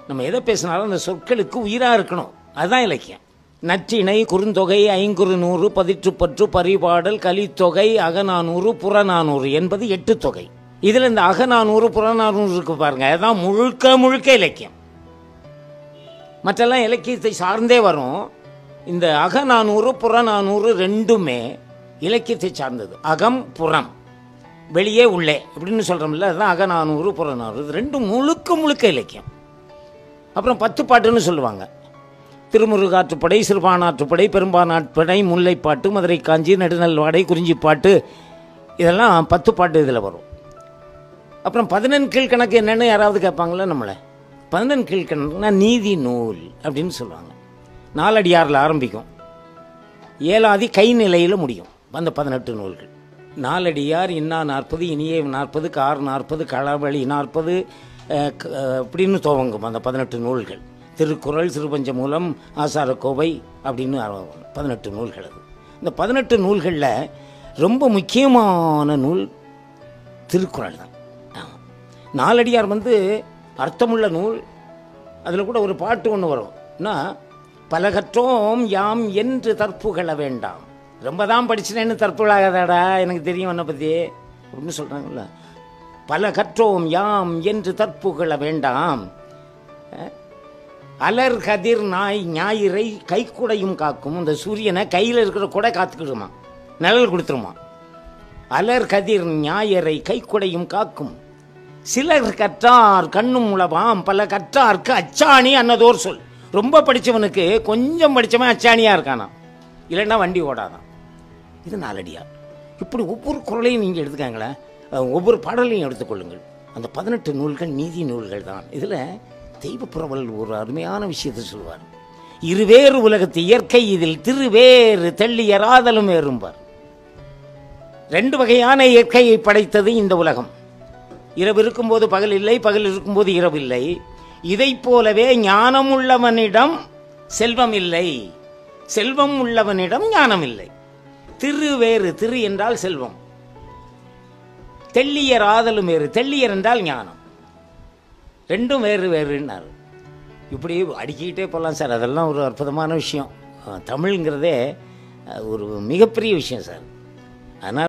நம்ம எதை பேசினாலும் அந்த சொற்களுக்கு உயிராக இருக்கணும் அதுதான் இலக்கியம் நற்றிணை குறுந்தொகை ஐங்குறு நூறு பதிற்றுப்பற்று பரிபாடல் கலித்தொகை அகநானூறு புறநானூறு என்பது எட்டு தொகை இதில் இந்த அகநானூறு புறநானூறு இருக்கு பாருங்க அதுதான் முழுக்க முழுக்க இலக்கியம் மற்றெல்லாம் இலக்கியத்தை சார்ந்தே வரும் இந்த அகநானூறு புறநானூறு ரெண்டுமே இலக்கியத்தை சார்ந்தது அகம் புறம் வெளியே உள்ளே அப்படின்னு சொல்கிறோம்ல அதுதான் அகநானூறு புறநானூறு இது ரெண்டும் முழுக்க முழுக்க இலக்கியம் அப்புறம் பத்து பாட்டுன்னு சொல்லுவாங்க திருமுருகாற்றுப்படை சிறுபானாற்றுப்படை பெரும்பானாற்றுப்படை முல்லைப்பாட்டு மதுரை காஞ்சி நெடுநல்வாடை குறிஞ்சிப்பாட்டு இதெல்லாம் பத்து பாட்டு இதில் வரும் அப்புறம் பதினெண் கீழ்கணக்கு என்னன்னு யாராவது கேட்பாங்களா நம்மளை பதினெண் கீழ்கணக்குனா நீதி நூல் அப்படின்னு சொல்லுவாங்க நாலடியாரில் ஆரம்பிக்கும் ஏழாதி கை நிலையில் முடியும் அந்த பதினெட்டு நூல்கள் நாலடியார் இன்னா நாற்பது இனிய நாற்பது கார் நாற்பது களவழி நாற்பது அஹ், க- அஹ், அப்படின்னு துவங்கும் அந்த பதினெட்டு நூல்கள் திருக்குறள் சிறுபஞ்சமூலம் ஆசாரக்கோவை அப்படின்னு ஆரம்பம். பதினெட்டு நூல்கள் அது இந்த பதினெட்டு நூல்களில் ரொம்ப முக்கியமான நூல் திருக்குறள் தான் ஆமா. நாலடியார் வந்து அர்த்தமுள்ள நூல் அதில் கூட ஒரு பாட்டு ஒன்று வரும் என்ன பலகற்றோம் யாம் என்று தற்புகழ வேண்டாம் ரொம்ப தான் படிச்சினேன்னு தற்புகழாகாதாடா எனக்கு தெரியும் உன்னை பற்றி அப்படின்னு சொல்கிறாங்கல்ல பல கற்றோம் யாம் என்று தற்புகழ வேண்டாம் அஹ், அலர் கதிர் நாய் ஞாயிறை கைக்குடையும் காக்கும் இந்த சூரியனை கையில் இருக்கிற குடை காத்துக்கிடுமா நிழல் கொடுத்துருமா அலர் கதிர் ஞாயிறை கைக்குடையும் காக்கும் சிலர் கற்றார் கண்ணும் உளவாம் பல கற்றார்க்கு அச்சாணி அன்னதோர் சொல் ரொம்ப படிச்சவனுக்கு கொஞ்சம் படிச்சவன் அச்சாணியா இருக்கானா இல்லைன்னா வண்டி ஓடாதான் இது நாலடியார் இப்படி ஒவ்வொரு குரலையும் நீங்கள் எடுத்துக்காங்களேன் அஹ், ஒவ்வொரு பாடலையும் எடுத்துக்கொள்ளுங்கள் அந்த பதினெட்டு நூல்கள் நீதி நூல்கள் தான் இதில் தெய்வப்புறவல் ஒரு அருமையான விஷயத்தை சொல்வார் இருவேறு உலகத்து இயற்கை இதில் திருவேறு தெள்ளியராதலும் ஏறும்பார் ரெண்டு வகையான இயற்கையை படைத்தது இந்த உலகம் இரவு இருக்கும்போது பகல் இல்லை பகல் இருக்கும்போது இரவு இல்லை இதைப் போலவே ஞானம் உள்ளவனிடம் செல்வம் இல்லை செல்வம் உள்ளவனிடம் ஞானம் இல்லை திரு வேறு திரு என்றால் செல்வம் தெள்ளியர் ஆதலும் வேறு தெள்ளியர் என்றால் ஞானம் ரெண்டும் வேறு வேறுன்னாரு இப்படி அடுக்கிக்கிட்டே போகலாம் சார் அதெல்லாம் ஒரு அற்புதமான விஷயம் அஹ், தமிழ்ங்கிறதே அஹ், ஒரு மிகப்பெரிய விஷயம் சார் அதனால்